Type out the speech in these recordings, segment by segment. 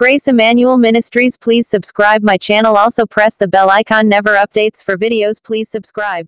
Grace Emmanuel Ministries, please subscribe my channel. Also press the bell icon. Never updates for videos. Please subscribe.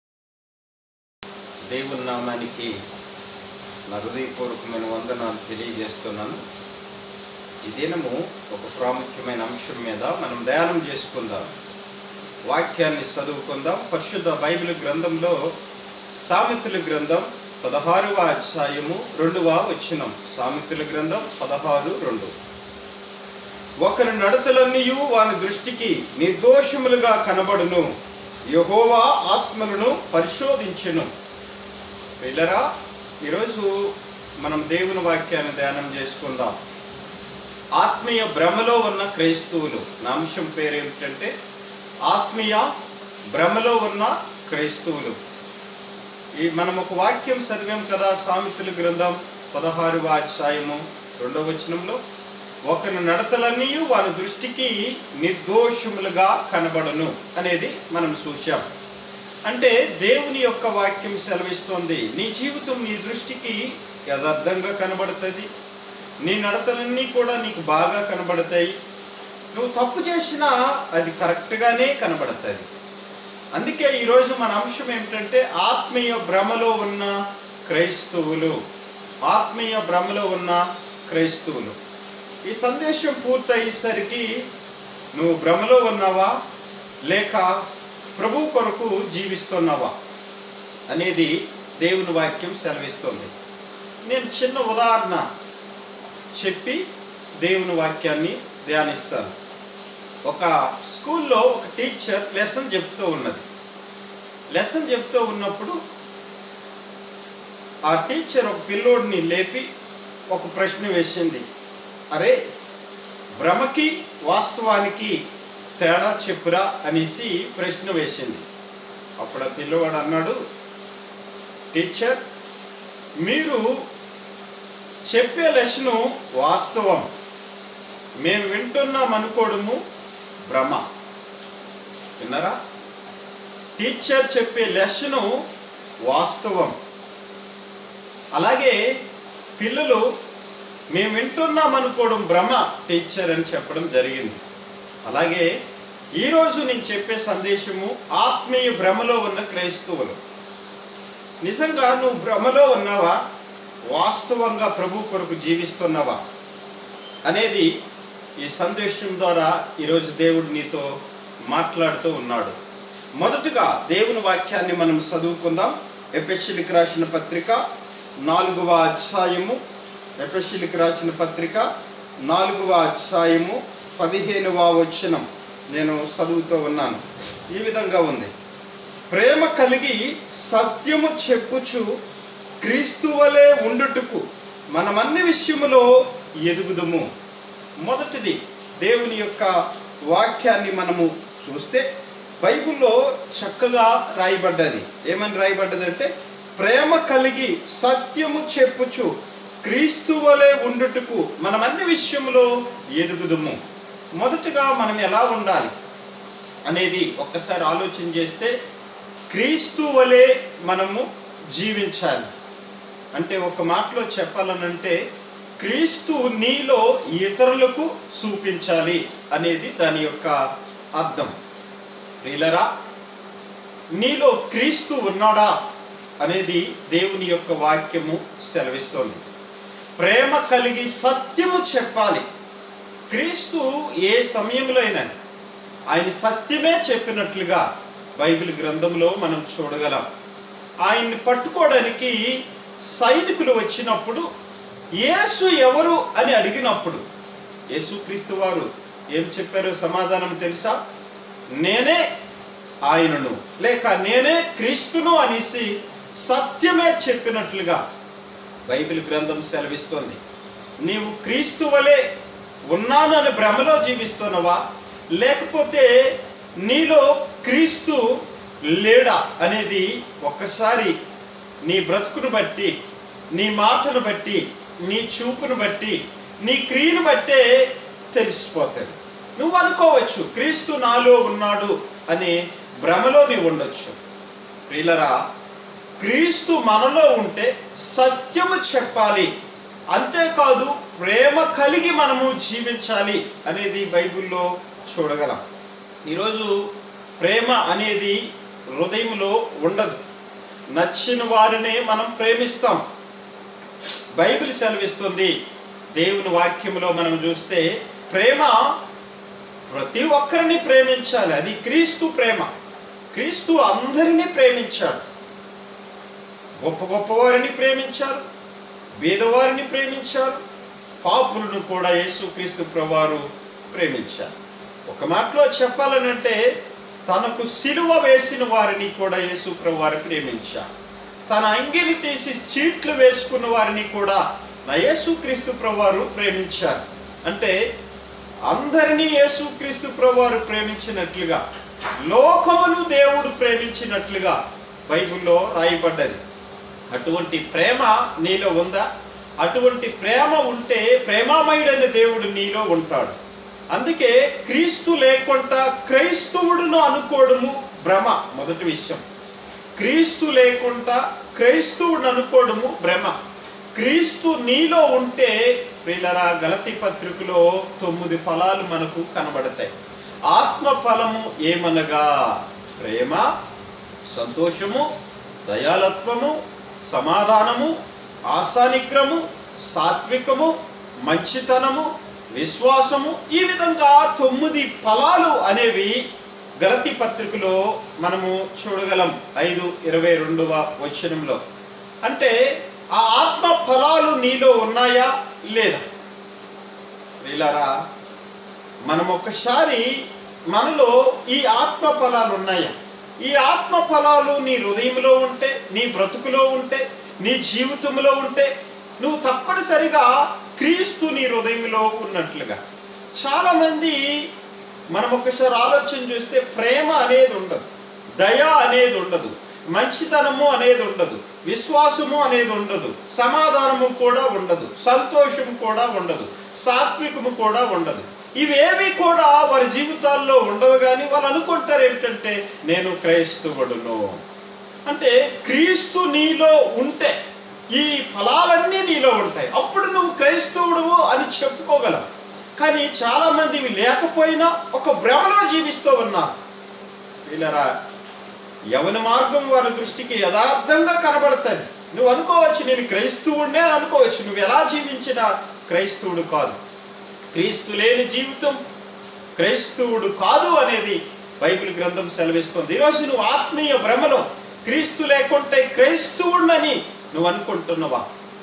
దేవుని నామానికి నా హృదయపూర్వకమైన వందనాలు తెలియజేస్తున్నాను ఈ దినము ఒక ప్రాముఖ్యమైన అంశం మీద మనం ధ్యానం చేసుకుందాం వాక్యాన్ని చదువుకుందాం పరిశుద్ధ బైబిల్ గ్రంథంలో సామెతల గ్రంథం పదహారవ అధ్యాయము రెండవ వచనం సామెతల గ్రంథం పదహారు రెండు ఒకరి నడతలన్నీయు వాని దృష్టికి నిర్దోషములుగా కనబడును యహోవా ఆత్మలను పరిశోధించును పిల్లరా ఈరోజు మనం దేవుని వాక్యాన్ని ధ్యానం చేసుకుందాం ఆత్మీయ భ్రమలో ఉన్న క్రైస్తవులు నా అంశం పేరు ఏమిటంటే ఆత్మీయ భ్రమలో ఉన్న క్రైస్తవులు ఈ మనం ఒక వాక్యం చదివాం కదా సామెతల గ్రంథం పదహారు అధ్యాయము రెండవ వచనంలో ఒకరి నడతలన్నీ వారి దృష్టికి నిర్దోషములుగా కనబడను అనేది మనం చూశాం అంటే దేవుని యొక్క వాక్యం సెలవిస్తోంది నీ జీవితం నీ దృష్టికి యథార్థంగా కనబడుతుంది నీ నడతలన్నీ కూడా నీకు బాగా కనబడతాయి నువ్వు తప్పు చేసినా అది కరెక్ట్గానే కనబడుతుంది అందుకే ఈరోజు మన అంశం ఏమిటంటే ఆత్మీయ భ్రమలో ఉన్న క్రైస్తవులు ఆత్మీయ భ్రమలో ఉన్న క్రైస్తవులు ఈ సందేశం పూర్తయ్యేసరికి నువ్వు భ్రమలో ఉన్నావా లేక ప్రభు కొరకు జీవిస్తున్నావా అనేది దేవుని వాక్యం సెలవిస్తుంది నేను చిన్న ఉదాహరణ చెప్పి దేవుని వాక్యాన్ని ధ్యానిస్తాను ఒక స్కూల్లో ఒక టీచర్ లెసన్ చెప్తూ ఉన్నది లెసన్ చెప్తూ ఉన్నప్పుడు ఆ టీచర్ ఒక పిల్లోడిని లేపి ఒక ప్రశ్న వేసింది అరే భ్రమకి వాస్తవానికి తేడా చెప్పురా అనేసి ప్రశ్న వేసింది అప్పుడు ఆ పిల్లవాడు అన్నాడు టీచర్ మీరు చెప్పే లెసను వాస్తవం మేము వింటున్నాం అనుకోవడము భ్రమ విన్నారా టీచర్ చెప్పే లెసను వాస్తవం అలాగే పిల్లలు మేము వింటున్నాం అనుకోవడం భ్రమ టీచర్ అని చెప్పడం జరిగింది అలాగే ఈరోజు నేను చెప్పే సందేశము ఆత్మీయ భ్రమలో ఉన్న క్రైస్తవులు నిజంగా నువ్వు భ్రమలో ఉన్నావా వాస్తవంగా ప్రభు కొరకు జీవిస్తున్నావా అనేది ఈ సందేశం ద్వారా ఈరోజు దేవుడు నీతో మాట్లాడుతూ ఉన్నాడు మొదటగా దేవుని వాక్యాన్ని మనం చదువుకుందాం ఎపెషిలికి రాసిన పత్రిక నాలుగవ అధ్యాయము ఎపెషిలికి రాసిన పత్రిక నాలుగవ అధ్యాయము పదిహేనవ వచనం నేను చదువుతూ ఉన్నాను ఈ విధంగా ఉంది ప్రేమ కలిగి సత్యము చెప్పుచు క్రీస్తు వలె ఉండుటకు మనమన్ని విషయములో ఎదుగుదము మొదటిది దేవుని యొక్క వాక్యాన్ని మనము చూస్తే బైబిల్లో చక్కగా రాయబడ్డది ఏమని రాయబడ్డది అంటే ప్రేమ కలిగి సత్యము చెప్పుచు క్రీస్తు వలె ఉండుటకు మనం అన్ని విషయంలో ఎదుగుదము మొదటగా మనం ఎలా ఉండాలి అనేది ఒక్కసారి ఆలోచన చేస్తే క్రీస్తు వలె మనము జీవించాలి అంటే ఒక మాటలో చెప్పాలనంటే క్రీస్తు నీలో ఇతరులకు చూపించాలి అనేది దాని యొక్క అర్థం ప్రియులరా నీలో క్రీస్తు ఉన్నాడా అనేది దేవుని యొక్క వాక్యము సెలవిస్తోంది ప్రేమ కలిగి సత్యము చెప్పాలి క్రీస్తు ఏ సమయంలో అయినా ఆయన సత్యమే చెప్పినట్లుగా బైబిల్ గ్రంథంలో మనం చూడగలం ఆయన్ని పట్టుకోవడానికి సైనికులు వచ్చినప్పుడు యేసు ఎవరు అని అడిగినప్పుడు యేసుక్రీస్తు వారు ఏం చెప్పారో సమాధానం తెలుసా నేనే ఆయనను లేక నేనే క్రీస్తును అనేసి సత్యమే చెప్పినట్లుగా బైబిల్ గ్రంథం సెలవిస్తోంది నీవు క్రీస్తు వలె ఉన్నాను అని భ్రమలో జీవిస్తున్నావా లేకపోతే నీలో క్రీస్తు లేడా అనేది ఒక్కసారి నీ బ్రతుకును బట్టి నీ మాటను బట్టి నీ చూపును బట్టి నీ క్రియను బట్టే తెలిసిపోతుంది నువ్వు అనుకోవచ్చు క్రీస్తు నాలో ఉన్నాడు అనే భ్రమలో నీవు ఉండొచ్చు ప్రియులరా క్రీస్తు మనలో ఉంటే సత్యము చెప్పాలి అంతేకాదు ప్రేమ కలిగి మనము జీవించాలి అనేది బైబిల్లో చూడగలం ఈరోజు ప్రేమ అనేది హృదయంలో ఉండదు నచ్చిన వారినే మనం ప్రేమిస్తాం బైబిల్ సెలవిస్తుంది దేవుని వాక్యంలో మనం చూస్తే ప్రేమ ప్రతి ఒక్కరిని ప్రేమించాలి అది క్రీస్తు ప్రేమ క్రీస్తు అందరినీ ప్రేమించాడు గొప్ప గొప్ప వారిని ప్రేమించారు పేదవారిని ప్రేమించారు పాపులను కూడా యేసుక్రీస్తు ప్రభువారు ప్రేమించారు ఒక మాటలో చెప్పాలనంటే తనకు సిలువ వేసిన వారిని కూడా యేసు ప్రభువారు ప్రేమించారు తన అంగిని తీసి చీట్లు వేసుకున్న వారిని కూడా నా యేసుక్రీస్తు ప్రభువారు ప్రేమించారు అంటే అందరినీ యేసుక్రీస్తు ప్రభువారు ప్రేమించినట్లుగా లోకమును దేవుడు ప్రేమించినట్లుగా బైబిల్లో రాయబడ్డది అటువంటి ప్రేమ నీలో ఉందా అటువంటి ప్రేమ ఉంటే ప్రేమామయుడైన దేవుడు నీలో ఉంటాడు అందుకే క్రీస్తు లేకుండా క్రైస్తవుడును అనుకోవడము భ్రమ మొదటి విషయం క్రీస్తు లేకుండా క్రైస్తవుడు అనుకోవడము భ్రమ క్రీస్తు నీలో ఉంటే వీళ్ళరా గలతి పత్రికలో తొమ్మిది ఫలాలు మనకు కనబడతాయి ఆత్మ ఫలము ఏమనగా ప్రేమ సంతోషము దయాలత్వము సమాధానము ఆశానిగ్రము సాత్వికము మంచితనము విశ్వాసము ఈ విధంగా తొమ్మిది ఫలాలు అనేవి గలతి పత్రికలో మనము చూడగలం ఐదు ఇరవై రెండవ వచనంలో అంటే ఆ ఆత్మ ఫలాలు నీలో ఉన్నాయా లేదా వీళ్ళారా మనం ఒక్కసారి మనలో ఈ ఆత్మ ఫలాలు ఉన్నాయా ఈ ఆత్మ ఫలాలు నీ హృదయంలో ఉంటే నీ బ్రతుకులో ఉంటే నీ జీవితంలో ఉంటే నువ్వు తప్పనిసరిగా క్రీస్తు నీ హృదయంలో ఉన్నట్లుగా చాలామంది మనం ఒకసారి ఆలోచన చేస్తే ప్రేమ అనేది ఉండదు దయ అనేది ఉండదు మంచితనము అనేది ఉండదు విశ్వాసము అనేది ఉండదు సమాధానము కూడా ఉండదు సంతోషము కూడా ఉండదు సాత్వికము కూడా ఉండదు ఇవేవి కూడా వారి జీవితాల్లో ఉండవు కానీ వాళ్ళు అనుకుంటారు ఏంటంటే నేను క్రైస్తవుడును అంటే క్రీస్తు నీలో ఉంటే ఈ ఫలాలన్నీ నీలో ఉంటాయి అప్పుడు నువ్వు క్రైస్తవుడువు అని చెప్పుకోగలవు కానీ చాలా మంది ఇవి లేకపోయినా ఒక భ్రమలో జీవిస్తూ ఉన్నారు వీళ్ళరా యవన మార్గం వారి దృష్టికి యథార్థంగా కనబడుతుంది నువ్వు అనుకోవచ్చు నేను క్రైస్తవుడినే అని అనుకోవచ్చు నువ్వు ఎలా జీవించినా క్రైస్తవుడు కాదు క్రీస్తు లేని జీవితం క్రైస్తవుడు కాదు అనేది బైబిల్ గ్రంథం సెలవిస్తుంది ఈరోజు నువ్వు ఆత్మీయ భ్రమలో క్రీస్తు లేకుంటే క్రైస్తవుడినని నువ్వు అనుకుంటున్నావా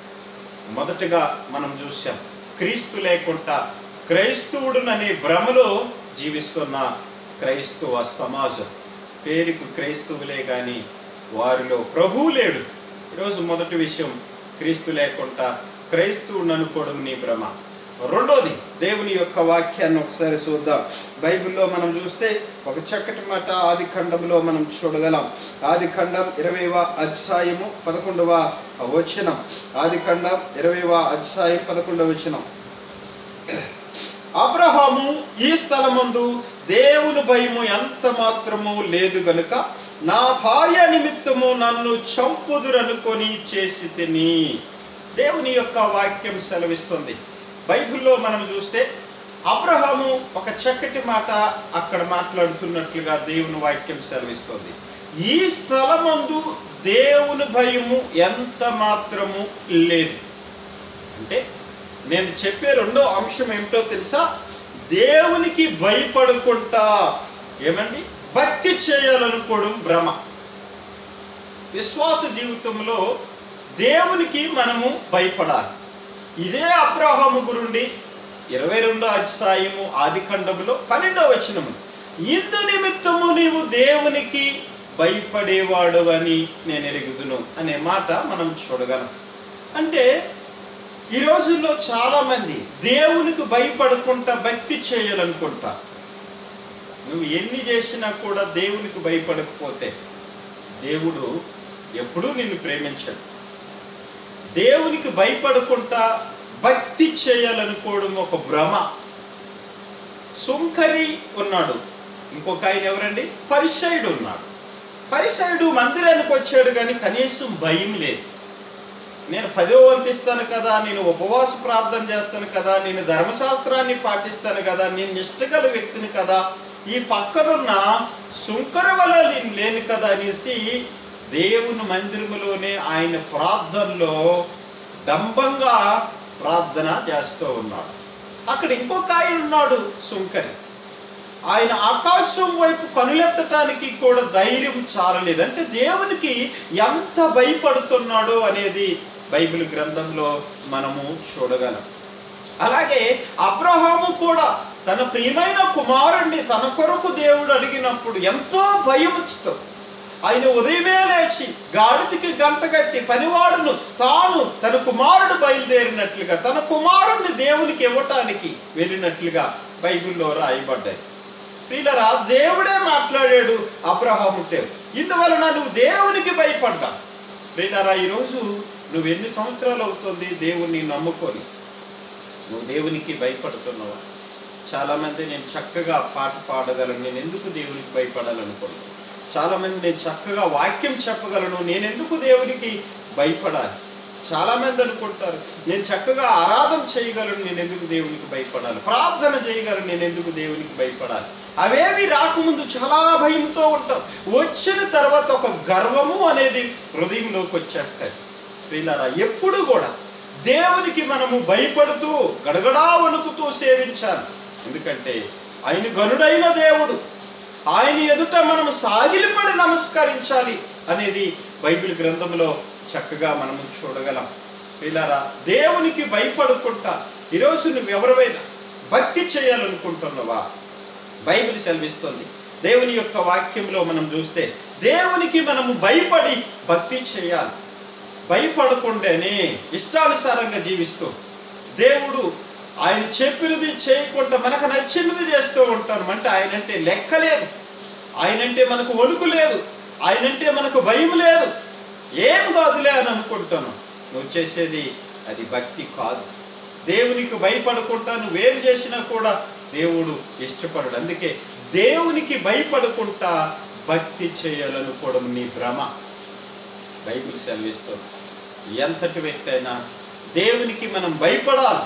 మొదటగా మనం చూసాం క్రీస్తు లేకుండా క్రైస్తవుడుననే భ్రమలో జీవిస్తున్న క్రైస్తవ సమాజం పేరుకు క్రైస్తవులే కానీ వారిలో ప్రభువు లేడు ఈరోజు మొదటి విషయం క్రీస్తు లేకుండా క్రైస్తవుడిని అనుకోవడం నీ భ్రమ రెండోది దేవుని యొక్క వాక్యాన్ని ఒకసారి చూద్దాం బైబిల్లో మనం చూస్తే ఒక చక్కటి మాట ఆది ఖండంలో మనం చూడగలం ఆది ఖండం ఇరవైవ అధ్యాయము పదకొండవ వచనం ఆది ఖండం ఇరవైవ అధ్యాయం పదకొండవ వచనం అబ్రహాము ఈ స్థలమందు దేవుని భయము ఎంత మాత్రము లేదు గనుక నా భార్య నిమిత్తము నన్ను చంపుదురనుకొని చేసి తిని దేవుని యొక్క వాక్యం సెలవిస్తుంది బైబిల్లో మనం చూస్తే అబ్రహాము ఒక చక్కటి మాట అక్కడ మాట్లాడుతున్నట్లుగా దేవుని వాక్యం సెలవిస్తుంది ఈ స్థలమందు దేవుని భయము ఎంత మాత్రము లేదు అంటే నేను చెప్పే రెండో అంశం ఏమిటో తెలుసా దేవునికి భయపడుకుంటా ఏమండి భక్తి చేయాలనుకోవడం భ్రమ విశ్వాస జీవితంలో దేవునికి మనము భయపడాలి ఇదే అబ్రహాము గురుండి ఇరవై రెండో అధ్యాయము ఆది ఖండములో పన్నెండో వచనము ఇందు నిమిత్తము నీవు దేవునికి భయపడేవాడు అని నేను ఎరుగుదును అనే మాట మనం చూడగలం అంటే ఈ రోజుల్లో చాలా మంది దేవునికి భయపడకుండా భక్తి చేయాలనుకుంటా నువ్వు ఎన్ని చేసినా కూడా దేవునికి భయపడకపోతే దేవుడు ఎప్పుడూ నిన్ను ప్రేమించడు దేవునికి భయపడకుండా భక్తి చేయాలనుకోవడం ఒక భ్రమ సుంకరి ఉన్నాడు ఇంకొక ఆయన ఎవరండి పరిసయుడు ఉన్నాడు పరిసయుడు మందిరానికి వచ్చాడు కానీ కనీసం భయం లేదు నేను పదో వంతు ఇస్తాను కదా నేను ఉపవాస ప్రార్థన చేస్తాను కదా నేను ధర్మశాస్త్రాన్ని పాటిస్తాను కదా నేను నిష్టగల వ్యక్తిని కదా ఈ పక్కనున్న సుంకర వల్ల నేను లేను కదా అనేసి దేవుని మందిరములోనే ఆయన ప్రార్థనలో డంబంగా ప్రార్థన చేస్తూ ఉన్నాడు అక్కడ ఇంకొక ఆయన ఉన్నాడు సుంకరి ఆయన ఆకాశం వైపు కనులెత్తటానికి కూడా ధైర్యం చాలలేదు అంటే దేవునికి ఎంత భయపడుతున్నాడో అనేది బైబిల్ గ్రంథంలో మనము చూడగలం అలాగే అబ్రహాము కూడా తన ప్రియమైన కుమారుణ్ణి తన కొరకు దేవుడు అడిగినప్పుడు ఎంతో భయముతో ఆయన ఉదయమే లేచి గాడిదికి గంట కట్టి పనివాడును తాను తన కుమారుడు బయలుదేరినట్లుగా తన కుమారుణ్ణి దేవునికి ఇవ్వటానికి వెళ్ళినట్లుగా బైబిల్లో రాయబడ్డాయి ప్రియులరా దేవుడే మాట్లాడాడు అబ్రహాముతో ఇందువలన నువ్వు దేవునికి భయపడ్డా ప్రియులరా ఈరోజు నువ్వు ఎన్ని సంవత్సరాలు అవుతుంది దేవుణ్ణి నమ్ముకొని నువ్వు దేవునికి భయపడుతున్నావా చాలామంది నేను చక్కగా పాట పాడగలను నేను ఎందుకు దేవునికి భయపడాలనుకున్నాను చాలామంది నేను చక్కగా వాక్యం చెప్పగలను నేను ఎందుకు దేవునికి భయపడాలి చాలామంది అనుకుంటారు నేను చక్కగా ఆరాధన చేయగలను నేను ఎందుకు దేవునికి భయపడాలి ప్రార్థన చేయగలను నేను ఎందుకు దేవునికి భయపడాలి అవేవి రాకముందు చాలా భయంతో ఉంటాం వచ్చిన తర్వాత ఒక గర్వము అనేది హృదయంలోకి వచ్చేస్తాయి వీళ్ళరా ఎప్పుడు కూడా దేవునికి మనము భయపడుతూ గడగడా వణుకుతూ సేవించాలి ఎందుకంటే ఆయన గనుడైన దేవుడు ఆయన ఎదుట మనం సాగిలిపడి నమస్కరించాలి అనేది బైబిల్ గ్రంథంలో చక్కగా మనము చూడగలం వీళ్ళారా దేవునికి భయపడుకుంటా ఈరోజు నువ్వు ఎవరివైనా భక్తి చేయాలనుకుంటున్నావా బైబిల్ సెలవిస్తుంది దేవుని యొక్క వాక్యంలో మనం చూస్తే దేవునికి మనము భయపడి భక్తి చేయాలి భయపడకుండానే ఇష్టానుసారంగా జీవిస్తూ దేవుడు ఆయన చెప్పినది చేయకుండా మనకు నచ్చినది చేస్తూ ఉంటాను అంటే ఆయనంటే లెక్క లేదు ఆయనంటే మనకు వణుకు లేదు ఆయనంటే మనకు భయం లేదు ఏం కాదులే అని అనుకుంటాను నువ్వు చేసేది అది భక్తి కాదు దేవునికి భయపడకుండా నువ్వేం చేసినా కూడా దేవుడు ఇష్టపడడు అందుకే దేవునికి భయపడకుండా భక్తి చేయాలనుకోవడం నీ భ్రమ బైబిల్ సెలవిస్తుంది ఎంతటి వ్యక్తి అయినా దేవునికి మనం భయపడాలి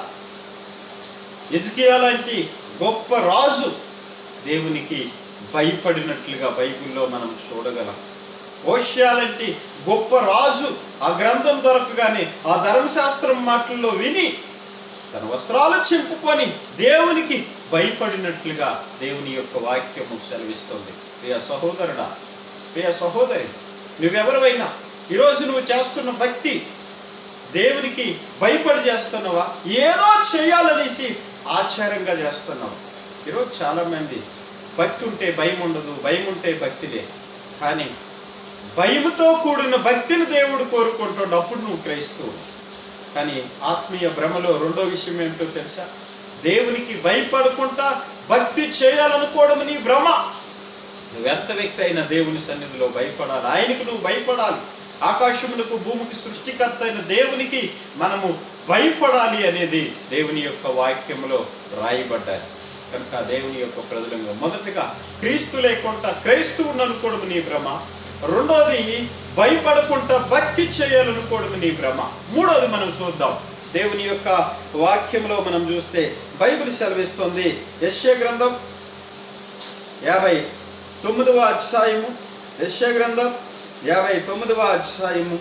లాంటి గొప్ప రాజు దేవునికి భయపడినట్లుగా బైబిల్లో మనం చూడగలం ఓష్యాలంటి గొప్ప రాజు ఆ గ్రంథం దొరకగానే ఆ ధర్మశాస్త్రం మాటల్లో విని తన వస్త్రాలు చింపుకొని దేవునికి భయపడినట్లుగా దేవుని యొక్క వాక్యము సెలవిస్తుంది ప్రియ సహోదరుడా ప్రియ సహోదరి నువ్వెవరివైనా ఈరోజు నువ్వు చేస్తున్న భక్తి దేవునికి భయపడి చేస్తున్నావా ఏదో చేయాలనేసి ఆచారంగా చేస్తున్నావు ఈరోజు చాలామంది భక్తి ఉంటే భయం ఉండదు భయం ఉంటే భక్తి లేదు కానీ భయముతో కూడిన భక్తిని దేవుడు కోరుకుంటాడు అప్పుడు నువ్వు క్రైస్తవు కానీ ఆత్మీయ భ్రమలో రెండో విషయం ఏమిటో తెలుసా దేవునికి భయపడకుండా భక్తి చేయాలనుకోవడం నీ భ్రమ నువ్వెంత వ్యక్తి అయిన దేవుని సన్నిధిలో భయపడాలి ఆయనకు నువ్వు భయపడాలి ఆకాశములకు భూమికి సృష్టికర్త అయిన దేవునికి మనము భయపడాలి అనేది దేవుని యొక్క వాక్యములో రాయబడ్డాయి కనుక దేవుని యొక్క ప్రజలంగా మొదటగా క్రీస్తు లేకుండా క్రైస్తవుని అనుకోవడం నీ భ్రమ రెండోది భయపడకుండా భక్తి చేయాలనుకోవడం నీ భ్రమ మూడోది మనం చూద్దాం దేవుని యొక్క వాక్యంలో మనం చూస్తే బైబిల్ సెలవిస్తుంది యశ్య గ్రంథం యాభై తొమ్మిదవ అధ్యాయము యశ్య గ్రంథం యాభై తొమ్మిదవ అధ్యాయము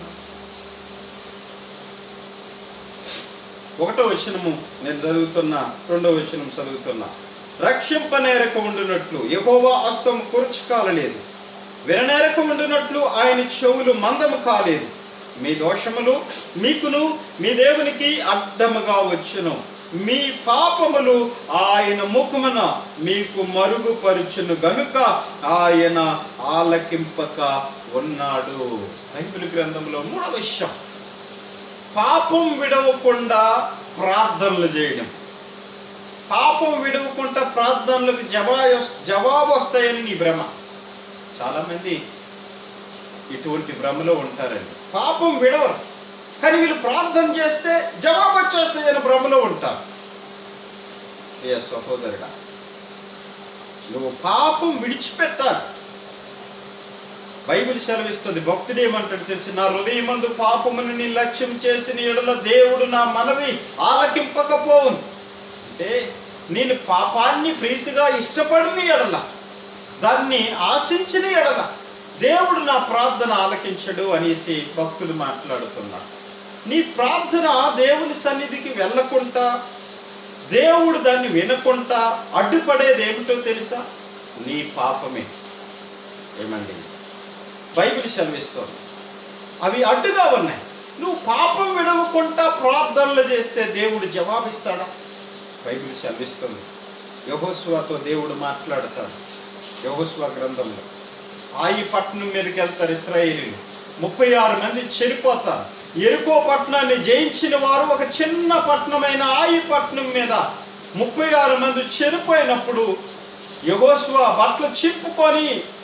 ఒకటో వచనము నేను చదువుతున్నా రెండో వచనం చదువుతున్నా రక్షింపనేరక ఉండునట్లు యహోవా హస్తం కుర్చు కాలలేదు విననేరక ఉండునట్లు ఆయన చెవులు మందము కాలేదు మీ దోషములు మీకును మీ దేవునికి అడ్డముగా వచ్చును మీ పాపములు ఆయన ముఖమున మీకు మరుగుపరుచును గనుక ఆయన ఆలకింపక ఉన్నాడు బైబిల్ గ్రంథంలో మూడవ విషయం పాపం విడవకుండా ప్రార్థనలు చేయడం పాపం విడవకుండా ప్రార్థనలకు జవాబు జవాబు వస్తాయని నీ భ్రమ చాలామంది ఇటువంటి భ్రమలో ఉంటారండి పాపం విడవరు కానీ వీళ్ళు ప్రార్థన చేస్తే జవాబు వచ్చేస్తాయని భ్రమలో ఉంటారు ఏ సహోదరుడా నువ్వు పాపం విడిచిపెట్టాలి బైబిల్ సెలవిస్తుంది భక్తుడు ఏమంటాడు తెలిసి నా హృదయమందు పాపమును నీ లక్ష్యం చేసిన ఎడల దేవుడు నా మనవి ఆలకింపకపోవును అంటే నేను పాపాన్ని ప్రీతిగా ఇష్టపడిన ఎడల దాన్ని ఆశించిన ఎడల దేవుడు నా ప్రార్థన ఆలకించడు అనేసి భక్తుడు మాట్లాడుతున్నాడు నీ ప్రార్థన దేవుని సన్నిధికి వెళ్ళకుండా దేవుడు దాన్ని వినకుండా అడ్డుపడేది ఏమిటో తెలుసా నీ పాపమే ఏమండి బైబిల్ సెలవిస్తోంది అవి అడ్డుగా ఉన్నాయి నువ్వు పాపం విడవకుండా ప్రార్థనలు చేస్తే దేవుడు జవాబిస్తాడా బైబిల్ సెలవిస్తుంది యహోస్వాతో దేవుడు మాట్లాడతాడు యహోస్వ గ్రంథంలో ఆయి పట్టణం మీదకి వెళ్తారు ఇస్రాయేలీలు ముప్పై ఆరు మంది చనిపోతారు ఎరుకో పట్టణాన్ని జయించిన వారు ఒక చిన్న పట్టణమైన ఆయి పట్టణం మీద ముప్పై ఆరు మంది చనిపోయినప్పుడు యహోస్వ బట్టలు చింపుకొని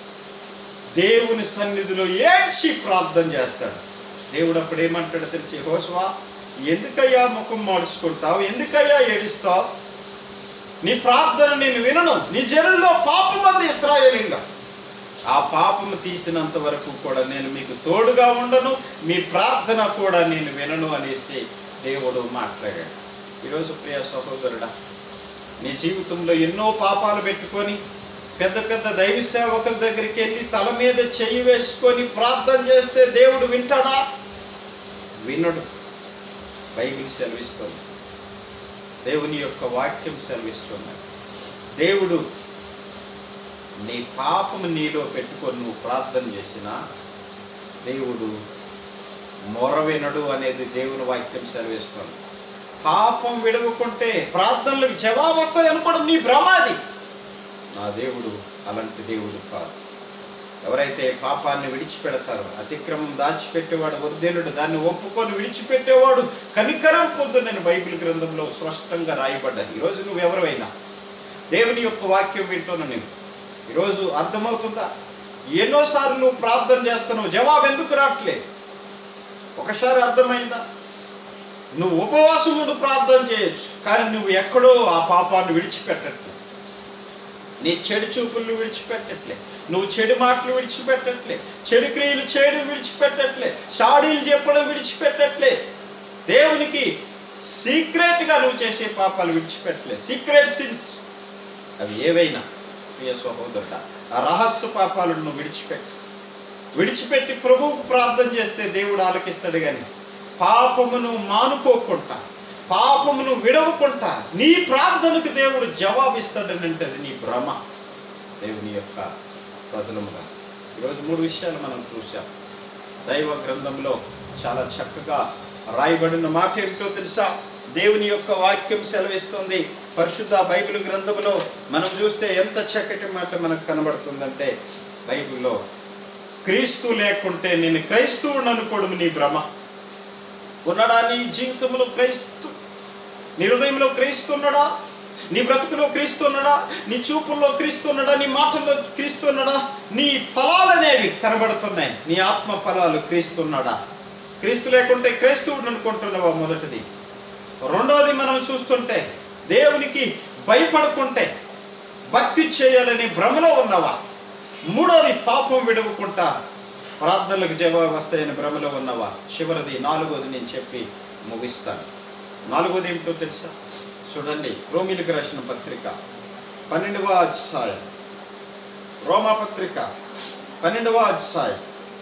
దేవుని సన్నిధిలో ఏడ్చి ప్రార్థన చేస్తాడు దేవుడు అప్పుడు ఏమంటాడు తెలిసి యెహోషువ ఎందుకయ్యా ముఖం మార్చుకుంటావు ఎందుకయ్యా ఏడుస్తావు నీ ప్రార్థన నేను వినను నీ జనుల్లో పాపం అంది ఇస్రాయేలింగా ఆ పాపము తీసినంత వరకు కూడా నేను మీకు తోడుగా ఉండను మీ ప్రార్థన కూడా నేను వినను అనేసి దేవుడు మాట్లాడాడు ఈరోజు ప్రియ సహోదరుడా నీ జీవితంలో ఎన్నో పాపాలు పెట్టుకొని పెద్ద పెద్ద దైవ సేవకుల దగ్గరికి వెళ్ళి తల మీద చెయ్యి వేసుకొని ప్రార్థన చేస్తే దేవుడు వింటాడా వినడు బైబిల్ సెలవిస్తుంది దేవుని యొక్క వాక్యం సెలవిస్తుంది దేవుడు నీ పాపము నీలో పెట్టుకొని నువ్వు ప్రార్థన చేసినా దేవుడు మొర వినడు అనేది దేవుని వాక్యం సెలవిస్తుంది పాపం విడవకుంటే ప్రార్థనలకు జవాబు వస్తాయి అనుకోవడం నీ భ్రమాది నా దేవుడు అలాంటి దేవుడు కాదు ఎవరైతే పాపాన్ని విడిచిపెడతారో అతిక్రమం దాచిపెట్టేవాడు వృద్ధేనుడు దాన్ని ఒప్పుకొని విడిచిపెట్టేవాడు కనికరం పొందు నేను బైబిల్ గ్రంథంలో స్పష్టంగా రాయబడ్డాను ఈరోజు నువ్వు ఎవరైనా దేవుని యొక్క వాక్యం వింటున్నా నేను ఈరోజు అర్థమవుతుందా ఎన్నోసార్లు నువ్వు ప్రార్థన చేస్తున్నావు జవాబు ఎందుకు రావట్లేదు ఒకసారి అర్థమైందా నువ్వు ఉపవాసం ఉండి ప్రార్థన చేయొచ్చు కానీ నువ్వు ఎక్కడో ఆ పాపాన్ని విడిచిపెట్టట్లేదు నీ చెడు చూపులను విడిచిపెట్టట్లే నువ్వు చెడు మాటలు విడిచిపెట్టట్లే చెడు క్రియలు చేయడం విడిచిపెట్టట్లే షాడీలు చెప్పడం విడిచిపెట్టట్లే దేవునికి సీక్రెట్గా నువ్వు చేసే పాపాలు విడిచిపెట్టలే సీక్రెట్ సిన్స్ అవి ఏవైనా ప్రియ సహోదరుడ ఆ రహస్య పాపాలను నువ్వు విడిచిపెట్టు విడిచిపెట్టి ప్రభువుకు ప్రార్థన చేస్తే దేవుడు ఆలకిస్తాడు కానీ పాపమును మానుకోకుండా పాపమును విడవకుండా నీ ప్రార్థనకు దేవుడు జవాబిస్తాడని అంటే అది నీ భ్రమ దేవుని యొక్క ప్రజలముగా ఈరోజు మూడు విషయాలు మనం చూసాం దైవ గ్రంథంలో చాలా చక్కగా రాయబడిన మాట ఏమిటో తెలుసా దేవుని యొక్క వాక్యం సెలవిస్తుంది పరిశుద్ధ బైబిల్ గ్రంథంలో మనం చూస్తే ఎంత చక్కటి మాట మనకు కనబడుతుందంటే బైబిల్లో క్రీస్తు లేకుంటే నేను క్రైస్తవుడు అనుకోవడం నీ భ్రమ ఉన్నాడా నీ జీవితంలో క్రైస్తు నీ హృదయంలో క్రీస్తు ఉన్నాడా నీ బ్రతుకులో క్రీస్తు ఉన్నాడా నీ చూపుల్లో క్రీస్తు ఉన్నాడా నీ మాటల్లో క్రీస్తు ఉన్నాడా నీ ఫలాలు అనేవి కనబడుతున్నాయి నీ ఆత్మ ఫలాలు క్రీస్తు ఉన్నాడా క్రీస్తు లేకుంటే క్రైస్తవుడు అనుకుంటున్నావా మొదటిది రెండవది మనం చూస్తుంటే దేవునికి భయపడుకుంటే భక్తి చేయాలని భ్రమలో ఉన్నవా మూడోది పాపం విడవకుంటా ప్రార్థనలకు జవాబు వస్తాయని భ్రమలో ఉన్నవా చివరిది నాలుగోది నేను చెప్పి ముగిస్తాను నాలుగోది ఏమిటో తెలుసా చూడండి రోమిలకు రాసిన పత్రిక పన్నెండవ అధ్యాయం రోమా పత్రిక పన్నెండవ అధ్యాయం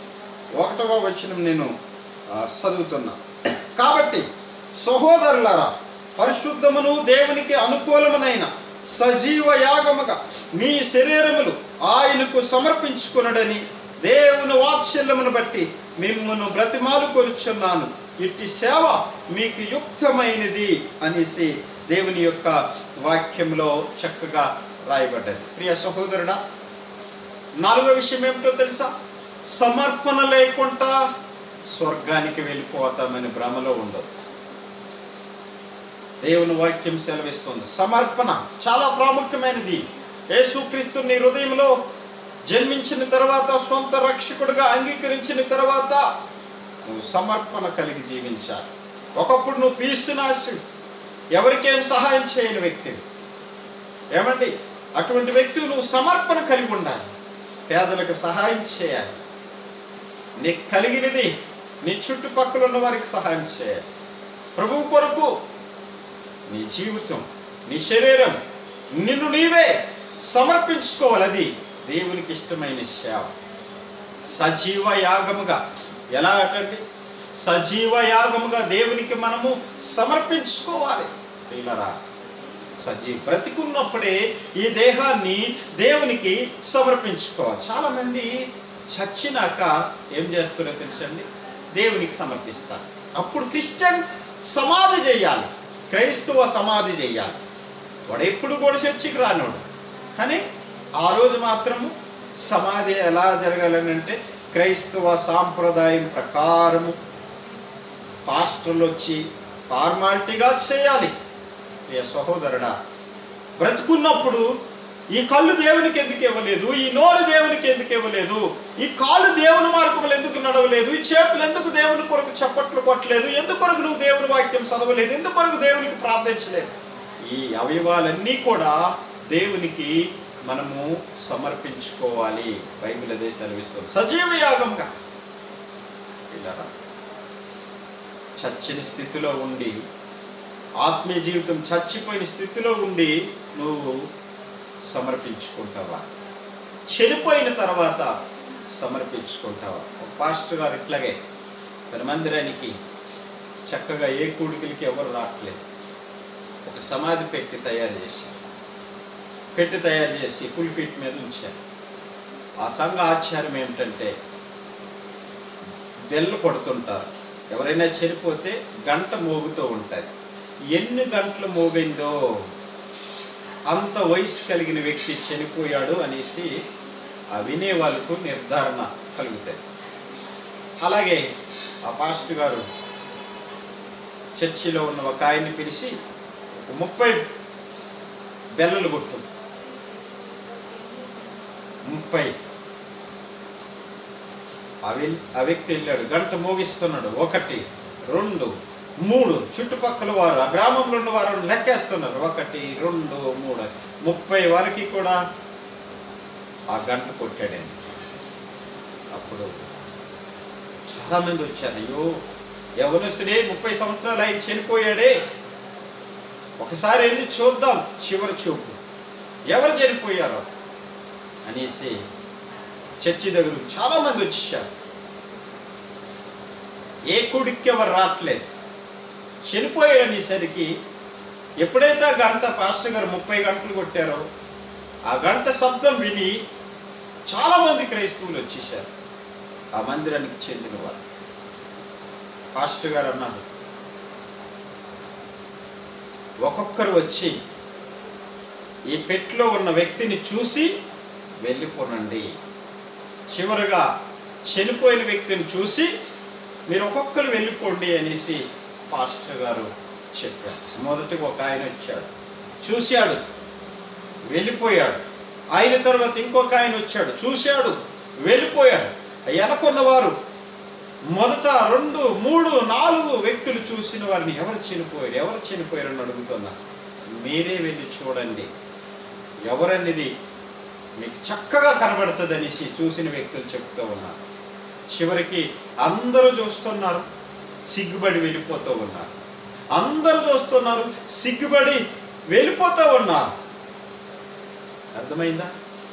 ఒకటవ వచనం నేను ఆ, చదువుతున్నా కాబట్టి సహోదరులారా పరిశుద్ధమును దేవునికి అనుకూలమునైన సజీవ యాగముగా మీ శరీరములు ఆయనకు సమర్పించుకునడని దేవుని వాత్సల్యమును బట్టి మిమ్మల్ని బ్రతిమాలు కొలుచున్నాను ఇట్టి సేవ మీకు యుక్తమైనది అనేసి దేవుని యొక్క వాక్యంలో చక్కగా రాయబడ్డది ప్రియ సహోదరుడా నాలుగో విషయం ఏమిటో తెలుసా సమర్పణ లేకుండా స్వర్గానికి వెళ్ళిపోతామని భ్రమలో ఉండదు దేవుని వాక్యం సెలవిస్తుంది సమర్పణ చాలా ప్రాముఖ్యమైనది యేసుక్రీస్తు నీ హృదయంలో జన్మించిన తర్వాత సొంత రక్షకుడుగా అంగీకరించిన తర్వాత నువ్వు సమర్పణ కలిగి జీవించాలి ఒకప్పుడు నువ్వు పీసునాసి ఎవరికేం సహాయం చేయని వ్యక్తివి ఏమండి అటువంటి వ్యక్తులు నువ్వు సమర్పణ కలిగి ఉండాలి పేదలకు సహాయం చేయాలి నీకు కలిగినది నీ చుట్టుపక్కల ఉన్న వారికి సహాయం చేయాలి ప్రభువు కొరకు నీ జీవితం నీ శరీరం నిన్ను నీవే సమర్పించుకోవాలి అది దేవునికి ఇష్టమైన సేవ సజీవ యాగముగా ఎలా అటండి సజీవ యాగముగా దేవునికి మనము సమర్పించుకోవాలి ప్రియులరా సజీవ బ్రతికున్నప్పుడే ఈ దేహాన్ని దేవునికి సమర్పించుకోవాలి చాలా మంది చచ్చినాక ఏం చేస్తారో తెలుసండి దేవునికి సమర్పిస్తారు అప్పుడు క్రిస్టియన్ సమాధి చేయాలి క్రైస్తవ సమాధి చేయాలి వాడు ఎప్పుడు కూడా చర్చికి రానోడు కానీ ఆ రోజు మాత్రము సమాధి ఎలా జరగాలని అంటే క్రైస్తవ సాంప్రదాయం ప్రకారము పాస్టర్లు వచ్చి ఫార్మాలిటీగా చేయాలి ప్రియ సహోదరుడా బ్రతుకున్నప్పుడు ఈ కళ్ళు దేవునికి ఎందుకు ఇవ్వలేదు ఈ నోరు దేవునికి ఎందుకు ఇవ్వలేదు ఈ కాళ్ళు దేవుని మార్గములు ఎందుకు నడవలేదు ఈ చేతులు ఎందుకు దేవుని కొరకు చప్పట్లు కొట్టలేదు ఎందుకు కొరకు నువ్వు దేవుని వాక్యం చదవలేదు ఎందుకు కొరకు దేవునికి ప్రార్థించలేదు ఈ అవయవాలన్నీ కూడా దేవునికి మనము సమర్పించుకోవాలి బైబిల్ అదే సెలవిస్తుంది సజీవ యాగంగా పిల్లరా చచ్చిన స్థితిలో ఉండి ఆత్మీయ జీవితం చచ్చిపోయిన స్థితిలో ఉండి నువ్వు సమర్పించుకుంటావా చనిపోయిన తర్వాత సమర్పించుకుంటావా ఒక పాస్టర్ గారు ఇట్లాగే తన మందిరానికి చక్కగా ఏ కూడికలకి ఎవరు రావట్లేదు ఒక సమాధి పెట్టి తయారు చేశారు పెట్టి తయారు చేసి పులిపీట్ మీద ఉంచారు ఆ సంఘ ఆచారం ఏమిటంటే బెల్లు కొడుతుంటారు ఎవరైనా చనిపోతే గంట మోగుతూ ఉంటుంది ఎన్ని గంటలు మోగిందో అంత వయసు కలిగిన వ్యక్తి చనిపోయాడు అనేసి ఆ వినే వాళ్ళకు నిర్ధారణ కలుగుతుంది అలాగే ఆ పాస్టర్ గారు చర్చిలో ఉన్న ఒక ఆయన్ని పిలిచి ఒక ముప్పై బెల్లలు కొట్టు ముప్పై ఆ వెల్- ఆ వ్యక్తి వెళ్ళాడు గంట మోగిస్తున్నాడు ఒకటి రెండు మూడు చుట్టుపక్కల వారు ఆ గ్రామంలో ఉన్న వారు లెక్కేస్తున్నారు ఒకటి రెండు మూడు అని. ముప్పై వారికి కూడా ఆ గంట కొట్టాడండి అప్పుడు చాలా మంది వచ్చారు అయ్యో యవనస్తుడే ముప్పై సంవత్సరాలు ఆయన చనిపోయాడే ఒకసారి వెళ్ళి చూద్దాం చివరి చూపు ఎవరు చనిపోయారో అనేసి చర్చి దగ్గర చాలా మంది వచ్చేసారు ఏ కుడికి ఎవరు రావట్లేదు చనిపోయారు అనేసరికి ఎప్పుడైతే ఆ గంట పాస్టర్ గారు ముప్పై గంటలు కొట్టారో ఆ గంట శబ్దం విని చాలా మంది క్రైస్తవులు వచ్చేసారు ఆ మందిరానికి చెందిన వారు పాస్టర్ గారు అన్నారు ఒక్కొక్కరు వచ్చి ఈ పెట్టులో ఉన్న వ్యక్తిని చూసి వెళ్ళిపోనండి చివరగా చనిపోయిన వ్యక్తిని చూసి మీరు ఒక్కొక్కరు వెళ్ళిపోండి అనేసి పాస్టర్ గారు చెప్పారు మొదటిగా ఒక ఆయన వచ్చాడు చూశాడు వెళ్ళిపోయాడు ఆయన తర్వాత ఇంకొక ఆయన వచ్చాడు చూశాడు వెళ్ళిపోయాడు వెనకున్నవారు మొదట రెండు మూడు నాలుగు వ్యక్తులు చూసిన వారిని ఎవరు చనిపోయారు ఎవరు చనిపోయారు అని అడుగుతున్నారు మీరే వెళ్ళి చూడండి ఎవరనేది మీకు చక్కగా కనబడుతుంది అనేసి చూసిన వ్యక్తులు చెప్తూ ఉన్నారు చివరికి అందరూ చూస్తున్నారు సిగ్గుబడి వెళ్ళిపోతూ ఉన్నారు అందరూ చూస్తున్నారు సిగ్గుబడి వెళ్ళిపోతూ ఉన్నారు అర్థమైందా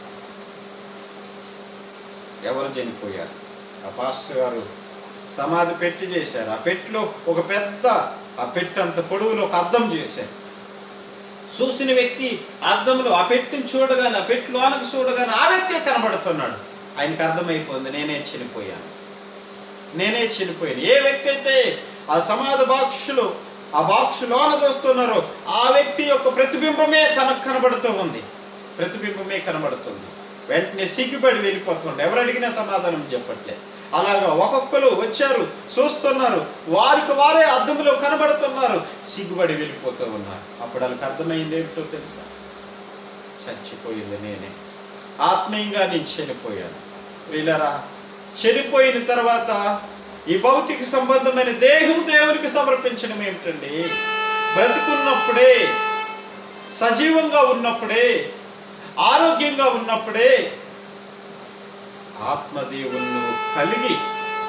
ఎవరు చనిపోయారు ఆ పాస్టర్ గారు సమాధి పెట్టి చేశారు ఆ పెట్టిలో ఒక పెద్ద ఆ పెట్టి అంత పొడవులో ఒక అద్దం చేశారు చూసిన వ్యక్తి అద్దంలో ఆ పెట్టిని చూడగానే ఆ పెట్టి లోనకు చూడగానే ఆ వ్యక్తే కనబడుతున్నాడు ఆయనకు అర్థమైపోయింది నేనే చనిపోయాను నేనే చనిపోయాను ఏ వ్యక్తి అయితే ఆ సమాధి బాక్షులు ఆ బాక్షు లోన చూస్తున్నారో ఆ వ్యక్తి యొక్క ప్రతిబింబమే తనకు కనబడుతూ ఉంది ప్రతిబింబమే కనబడుతుంది వెంటనే సిగ్గుపడి వెళ్ళిపోతుండే ఎవరు అడిగినా సమాధానం చెప్పట్లే అలాగా ఒక్కొక్కరు వచ్చారు చూస్తున్నారు వారికి వారే అద్దంలో కనబడుతున్నారు సిగ్గుపడి వెళ్ళిపోతూ ఉన్నారు అప్పుడు వాళ్ళకి అర్థమైంది ఏమిటో తెలుసా చచ్చిపోయింది నేనే ఆత్మీయంగా నేను చనిపోయాను ప్రియులరా చనిపోయిన తర్వాత ఈ భౌతిక సంబంధమైన దేహం దేవునికి సమర్పించడం ఏమిటండి బ్రతుకున్నప్పుడే సజీవంగా ఉన్నప్పుడే ఆరోగ్యంగా ఉన్నప్పుడే ఆత్మదేవుణ్ణి కలిగి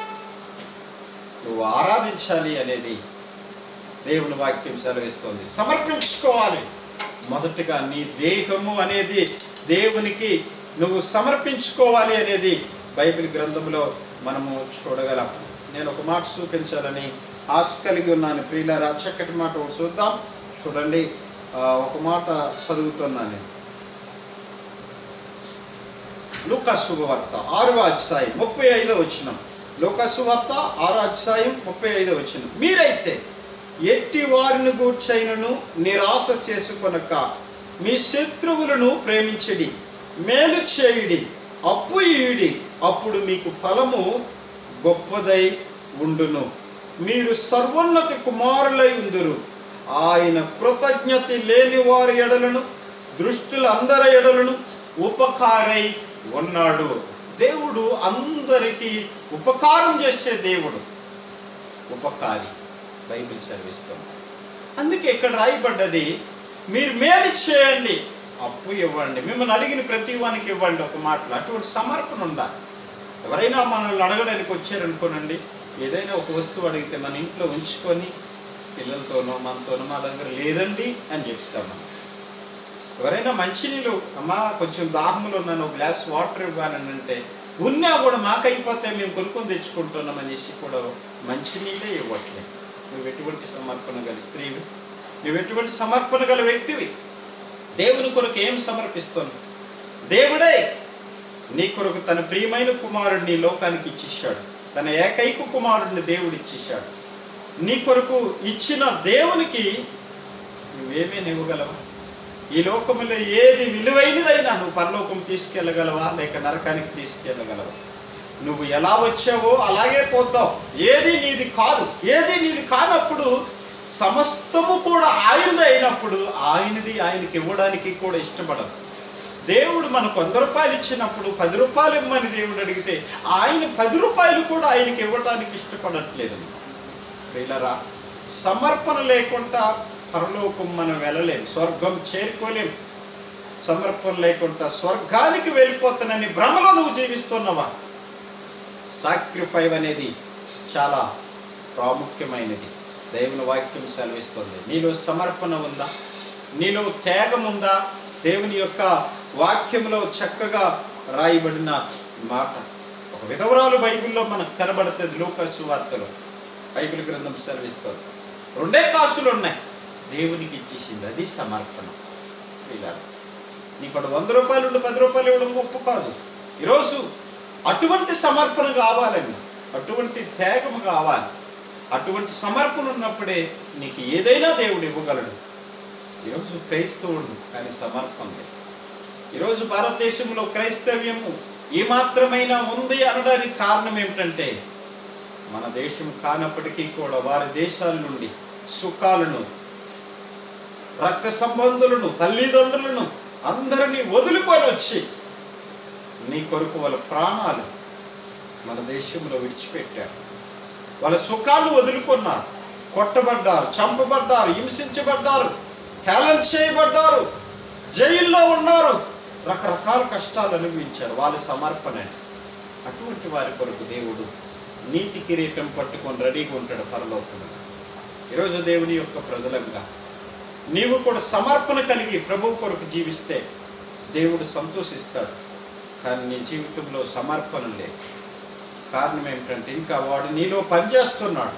నువ్వు ఆరాధించాలి అనేది దేవుని వాక్యం సెలవిస్తోంది సమర్పించుకోవాలి మొదటగా నీ దేహము అనేది దేవునికి నువ్వు సమర్పించుకోవాలి అనేది బైబిల్ గ్రంథంలో మనము చూడగలం నేను ఒక మాట చూపించాలని ఆశ కలిగి ఉన్నాను ప్రియులారా చక్కటి మాట ఒకటి చూద్దాం చూడండి ఆ, ఒక మాట చదువుతున్నాను నేను లూకా శుభవార్త ఆరవ అధ్యాయం ముప్పై ఐదో వచ్చిన లూకా శుభవార్త ఆరో అధ్యాయం ముప్పై ఐదో వచ్చిన మీరైతే ఎట్టి వారిని గూర్చైనను నిరాశ చేసుకొనక మీ శత్రువులను ప్రేమించడి మేలు చేయుడి అప్పు ఇయుడి అప్పుడు మీకు ఫలము గొప్పదై ఉండును మీరు సర్వోన్నతి కుమారులై ఉందురు ఆయన కృతజ్ఞత లేని వారి ఎడలను దృష్టులందరి ఎడలను ఉపకారై ఉన్నాడు దేవుడు అందరికీ ఉపకారం చేసే దేవుడు ఉపకారి బైబిల్ సెలవిస్తుంది అందుకే ఇక్కడ రాయబడ్డది మీరు మేలు చేయండి అప్పు ఇవ్వండి మిమ్మల్ని అడిగిన ప్రతి వానికి ఇవ్వండి ఒక మాటలు అటువంటి సమర్పణ ఉండాలి ఎవరైనా మనల్ని అడగడానికి వచ్చారనుకోనండి ఏదైనా ఒక వస్తువు అడిగితే మన ఇంట్లో ఉంచుకొని పిల్లలతోనో మనతోనో మా దగ్గర లేదండి అని చెప్తాం మనం ఎవరైనా మంచినీళ్ళు అమ్మా కొంచెం దాహములో ఉన్నాను ఒక గ్లాస్ వాటర్ ఇవ్వాలని అంటే ఉన్నా కూడా మాకైపోతే మేము కొనుక్కొని తెచ్చుకుంటున్నాం అనేసి కూడా మంచినీళ్ళే ఇవ్వట్లేదు నువ్వు ఎటువంటి సమర్పణ గల స్త్రీవి నువ్వు ఎటువంటి సమర్పణ గల వ్యక్తివి దేవుని కొరకు ఏం సమర్పిస్తున్నావు దేవుడే నీ కొరకు తన ప్రియమైన కుమారుడిని ఈ లోకానికి ఇచ్చేశాడు తన ఏకైక కుమారుడిని దేవుడు ఇచ్చేశాడు నీ కొరకు ఇచ్చిన దేవునికి నువ్వేమేమి ఇవ్వగలవా ఈ లోకములో ఏది విలువైనదైనా నువ్వు పరలోకం తీసుకెళ్ళగలవా లేక నరకానికి తీసుకెళ్ళగలవా నువ్వు ఎలా వచ్చావో అలాగే పోతావు ఏది నీది కాదు ఏది నీది కానప్పుడు సమస్తము కూడా ఆయనది అయినప్పుడు ఆయనది ఆయనకి ఇవ్వడానికి కూడా ఇష్టపడదు దేవుడు మనకు వంద రూపాయలు ఇచ్చినప్పుడు పది రూపాయలు ఇమ్మని దేవుడు అడిగితే ఆయన పది రూపాయలు కూడా ఆయనకి ఇవ్వడానికి ఇష్టపడట్లేదు ప్రియులరా సమర్పణ లేకుండా పరలోకం మనం వెళ్ళలేం స్వర్గం చేరుకోలేం సమర్పణ లేకుండా స్వర్గానికి వెళ్ళిపోతానని భ్రమలో నువ్వు జీవిస్తున్నావా సాక్రిఫైవ్ అనేది చాలా ప్రాముఖ్యమైనది దేవుని వాక్యం సెలవిస్తుంది నీలో సమర్పణ ఉందా నీలో త్యాగం ఉందా దేవుని యొక్క వాక్యంలో చక్కగా రాయబడిన మాట ఒక విధవరాలు బైబిల్లో మనకు కనబడుతుంది లోకసు వార్తలో బైబిల్ గ్రంథం సెలవిస్తుంది రెండే కాసులు ఉన్నాయి దేవునికి ఇచ్చేసింది అది సమర్పణ ఇలా నీకు అక్కడ వంద రూపాయలు ఉండి పది రూపాయలు ఇవ్వడం గొప్ప కాదు ఈరోజు అటువంటి సమర్పణ కావాలండి అటువంటి త్యాగం కావాలి అటువంటి సమర్పణ ఉన్నప్పుడే నీకు ఏదైనా దేవుడు ఇవ్వగలడు ఈరోజు క్రైస్తవుడు కానీ సమర్పణ లేదు ఈరోజు భారతదేశంలో క్రైస్తవ్యము ఏమాత్రమైనా ఉంది అనడానికి కారణం ఏమిటంటే మన దేశం కానప్పటికీ కూడా వారి దేశాల నుండి సుఖాలను రక్త సంబంధులను తల్లిదండ్రులను అందరినీ వదులుకొని వచ్చి నీ కొరకు వాళ్ళ ప్రాణాలు మన దేశంలో విడిచిపెట్టారు వాళ్ళ సుఖాలు వదులుకున్నారు కొట్టబడ్డారు చంపబడ్డారు హింసించబడ్డారు హేళన చేయబడ్డారు జైల్లో ఉన్నారు రకరకాల కష్టాలు అనుభవించారు వాళ్ళ సమర్పణ అటువంటి వారి కొరకు దేవుడు నీతి కిరీటం పట్టుకొని రెడీగా ఉంటాడు పరలోకంలో ఈరోజు దేవుని యొక్క ప్రజలంగా నీవు కూడా సమర్పణ కలిగి ప్రభు కొరకు జీవిస్తే దేవుడు సంతోషిస్తాడు కానీ నీ జీవితంలో సమర్పణ లేదు కారణం ఏమిటంటే ఇంకా వాడు నీలో పనిచేస్తున్నాడు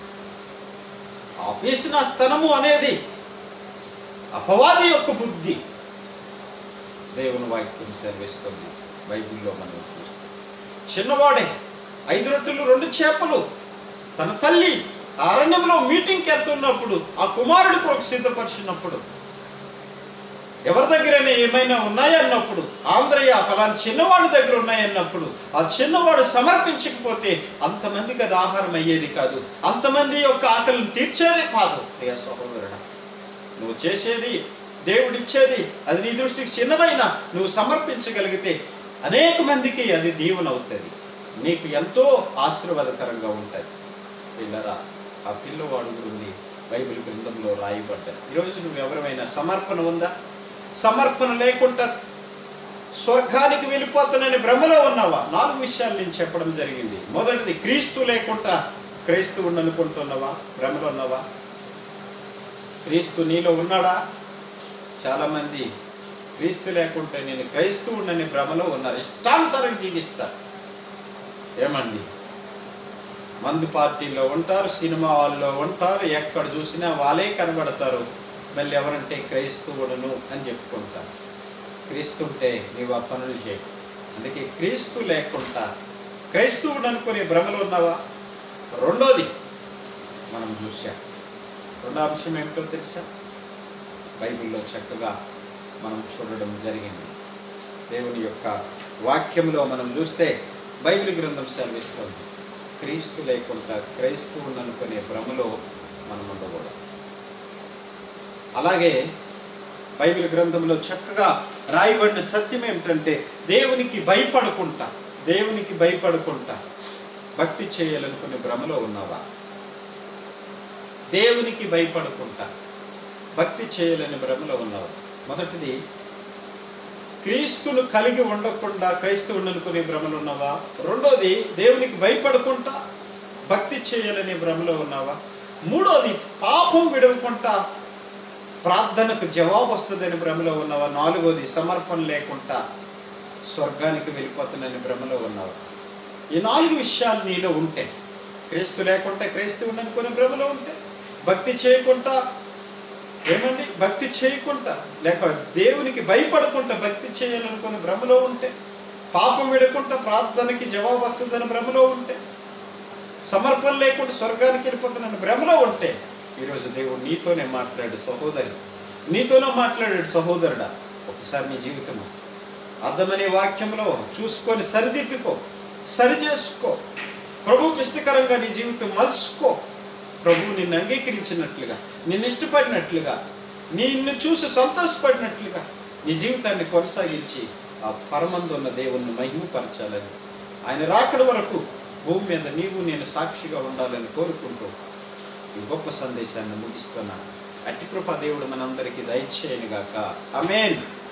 ఆపేసిన స్తనము అనేది అపవాది యొక్క బుద్ధి దేవుని వాక్యం సెలవిస్తుంది బైబిల్లో మనం చూస్తాం చిన్నవాడే ఐదు రొట్టెలు రెండు చేపలు తన తల్లి ఆ అరణ్యంలో మీటింగ్కి వెళ్తున్నప్పుడు ఆ కుమారుడి కొరకు సిద్ధపరిచినప్పుడు ఎవరి దగ్గరైనా ఏమైనా ఉన్నాయన్నప్పుడు ఆంధ్రయ్య ఫలానా చిన్నవాడి దగ్గర ఉన్నాయన్నప్పుడు ఆ చిన్నవాడు సమర్పించకపోతే అంతమందికి అది ఆహారం అయ్యేది కాదు అంతమంది యొక్క ఆకలిని తీర్చేది కాదు ప్రియ సహోదరుడా నువ్వు చేసేది దేవుడిచ్చేది అది నీ దృష్టికి చిన్నదైనా నువ్వు సమర్పించగలిగితే అనేక మందికి అది దీవెన అవుతుంది నీకు ఎంతో ఆశీర్వాదకరంగా ఉంటుంది పిల్లరా ఆ పిల్లవాడు గురించి బైబిల్ గ్రంథంలో రాయబడ్డారు ఈరోజు నువ్వు ఎవరైనా సమర్పణ ఉందా సమర్పణ లేకుండా స్వర్గానికి వెళ్ళిపోతానని భ్రమలో ఉన్నావా నాలుగు విషయాలు నేను చెప్పడం జరిగింది మొదటిది క్రీస్తు లేకుండా క్రైస్తవుని అనుకుంటున్నావా భ్రమలో ఉన్నావా క్రీస్తు నీలో ఉన్నాడా చాలామంది క్రీస్తు లేకుంటే నేను క్రైస్తవుడని భ్రమలో ఉన్నారు ఇష్టానుసారం జీవిస్తారు ఏమండి మందు పార్టీలో ఉంటారు సినిమా హాల్లో ఉంటారు ఎక్కడ చూసినా వాళ్ళే కనబడతారు మళ్ళీ ఎవరంటే క్రైస్తవుడును అని చెప్పుకుంటారు క్రీస్తు ఉంటే నీవు ఆ పనులు చేయి అందుకే క్రీస్తు లేకుండా క్రైస్తవుడు అనుకునే భ్రమలో ఉన్నావా రెండోది మనం చూసాం రెండో అంశం ఏమిటో తెలుసా బైబిల్లో చక్కగా మనం చూడడం జరిగింది దేవుని యొక్క వాక్యంలో మనం చూస్తే బైబిల్ గ్రంథం సెలవిస్తుంది క్రీస్తు లేకుండా క్రైస్తవుని అనుకునే భ్రమలో మనం ఉండకూడదు అలాగే బైబిల్ గ్రంథంలో చక్కగా రాయబడిన సత్యం ఏమిటంటే దేవునికి భయపడకుండా దేవునికి భయపడకుండా భక్తి చేయాలనుకునే భ్రమలో ఉన్నావా దేవునికి భయపడకుండా భక్తి చేయాలని భ్రమలో ఉన్నావా మొదటిది క్రీస్తును కలిగి ఉండకుండా క్రైస్తవుని అనుకునే భ్రమలో ఉన్నావా రెండోది దేవునికి భయపడకుండా భక్తి చేయాలనే భ్రమలో ఉన్నావా మూడోది పాపం విడవకుండా ప్రార్థనకు జవాబు వస్తుందని భ్రమలో ఉన్నావా నాలుగోది సమర్పణ లేకుండా స్వర్గానికి వెళ్ళిపోతానని భ్రమలో ఉన్నావా ఈ నాలుగు విషయాలు నీలో ఉంటే క్రీస్తు లేకుంటే క్రైస్తవుని అనుకునే భ్రమలో ఉంటే భక్తి చేయకుండా ఏమండి భక్తి చేయకుండా లేక దేవునికి భయపడకుండా భక్తి చేయాలనుకునే భ్రమలో ఉంటే పాపం విడకుండా ప్రార్థనకి జవాబు వస్తుందని భ్రమలో ఉంటే సమర్పణ లేకుండా స్వర్గానికి వెళ్ళిపోతున్నాను భ్రమలో ఉంటే ఈరోజు దేవుడు నీతోనే మాట్లాడు సహోదరి నీతోనే మాట్లాడాడు సహోదరుడా ఒకసారి నీ జీవితం అర్థమనే వాక్యంలో చూసుకొని సరిదిద్దుకో సరి చేసుకో ప్రభువుకి ఇష్టకరంగా నీ జీవితం మలుచుకో ప్రభువు నిన్ను అంగీకరించినట్లుగా నిన్ను ఇష్టపడినట్లుగా నిన్ను చూసి సంతోషపడినట్లుగా నీ జీవితాన్ని కొనసాగించి ఆ పరమందు ఉన్న దేవుణ్ణి మహిమపరచాలని ఆయన రాకడ వరకు భూమి మీద నీవు నేను సాక్షిగా ఉండాలని కోరుకుంటూ ఈ గొప్ప సందేశాన్ని ముగిస్తున్నాను అట్టి కృప దేవుడు మనందరికీ దయచేయనుగాక అమేన్